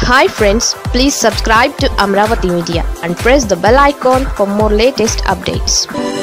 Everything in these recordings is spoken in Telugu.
hi friends please subscribe to Amaravati media and press the bell icon for more latest updates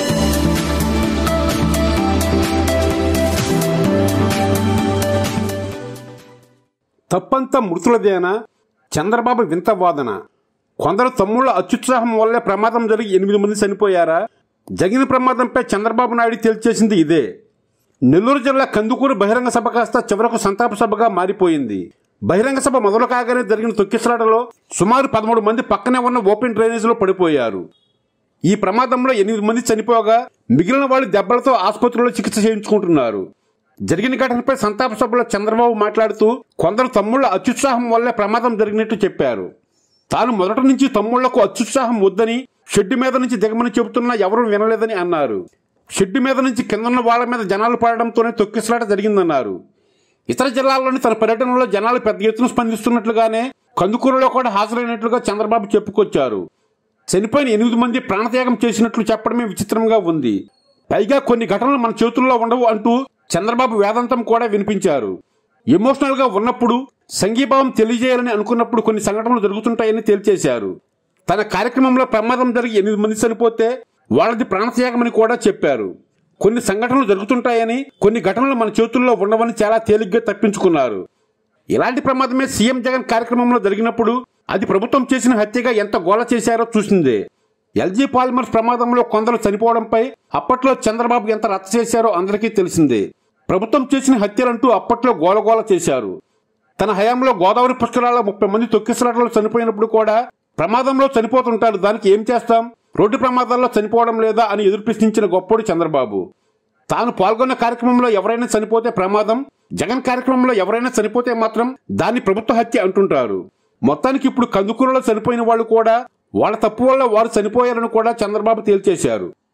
తప్పంతా మృతులదేనా చంద్రబాబు వింత వాదన కొందరు తమ్ముళ్ల అత్యుత్సాహం వల్లే ప్రమాదం జరిగి ఎనిమిది మంది చనిపోయారా జగిన ప్రమాదంపై చంద్రబాబు నాయుడు తేల్చేసింది ఇదే నెల్లూరు జిల్లా కందుకూరు బహిరంగ సభ కాస్త చివరకు సంతాప సభగా మారిపోయింది బహిరంగ సభ మొదలు కాగానే జరిగిన తొక్కిసలాటలో సుమారు పదమూడు మంది పక్కనే ఉన్న ఓపెన్ డ్రైనేజీలో పడిపోయారు ఈ ప్రమాదంలో ఎనిమిది మంది చనిపోగా మిగిలిన వాళ్ళు దెబ్బలతో ఆసుపత్రిలో చికిత్స చేయించుకుంటున్నారు జరిగిన ఘటనపై సంతాప సభలో చంద్రబాబు మాట్లాడుతూ కొందరు తమ్ముళ్ల అత్యుత్సాహం వల్లే ప్రమాదం జరిగినట్టు చెప్పారు తాను మొదటి నుంచి తమ్ముళ్లకు అత్యుత్సాహం వద్దని షెడ్డు మీద నుంచి దిగమని చెబుతున్నా ఎవరూ వినలేదని అన్నారు షెడ్డు మీద నుంచి కిందన్న వాళ్ళ మీద జనాలు పడడంతోనే తొక్కిసలాట జరిగిందన్నారు ఇతర జిల్లాల్లోని తన పర్యటనలో జనాలు పెద్ద ఎత్తున స్పందిస్తున్నట్లుగానే కందుకూరులో కూడా హాజరైనట్లుగా చంద్రబాబు చెప్పుకొచ్చారు చనిపోయిన ఎనిమిది మంది ప్రాణత్యాగం చేసినట్లు చెప్పడమే విచిత్రంగా ఉంది పైగా కొన్ని ఘటనలు మన చేతుల్లో ఉండవు అంటూ చంద్రబాబు వేదాంతం కూడా వినిపించారు ఎమోషనల్ గా ఉన్నప్పుడు సంఘీభావం తెలియజేయాలని అనుకున్నప్పుడు కొన్ని సంఘటనలు జరుగుతుంటాయని తేల్చేశారు తన కార్యక్రమంలో ప్రమాదం జరిగి ఎనిమిది మంది చనిపోతే వాళ్ళది ప్రాణత్యాగమని కూడా చెప్పారు కొన్ని సంఘటనలు జరుగుతుంటాయని కొన్ని ఘటనలు మన చేతుల్లో ఉండవని చాలా తేలిగ్గా తప్పించుకున్నారు ఇలాంటి ప్రమాదమే సీఎం జగన్ కార్యక్రమంలో జరిగినప్పుడు అది ప్రభుత్వం చేసిన హత్యగా ఎంత గోల చేశారో చూసిందే ఎల్జీ పాలిమర్స్ ప్రమాదంలో కొందరు చనిపోవడంపై అప్పట్లో చంద్రబాబు ఎంత రచ్చ చేశారో అందరికీ తెలిసిందే ప్రభుత్వం చేసిన హత్యలంటూ అప్పట్లో గోలగోల చేశారు తన హయాంలో గోదావరి పుష్కరాల్లో ముప్పై మంది తొక్కిసలాటలో చనిపోయినప్పుడు కూడా ప్రమాదంలో చనిపోతుంటారు దానికి ఏం చేస్తాం రోడ్డు ప్రమాదాల్లో చనిపోవడం లేదా అని ఎదురు ప్రశ్నించిన గొప్పోడు చంద్రబాబు తాను పాల్గొన్న కార్యక్రమంలో ఎవరైనా చనిపోతే ప్రమాదం జగన్ కార్యక్రమంలో ఎవరైనా చనిపోతే మాత్రం దాన్ని ప్రభుత్వ హత్య అంటుంటారు మొత్తానికి ఇప్పుడు కందుకూరులో చనిపోయిన వాళ్ళు కూడా వాళ్ళ తప్పు వల్ల వారు చనిపోయారని కూడా చంద్రబాబు తేల్చేశారు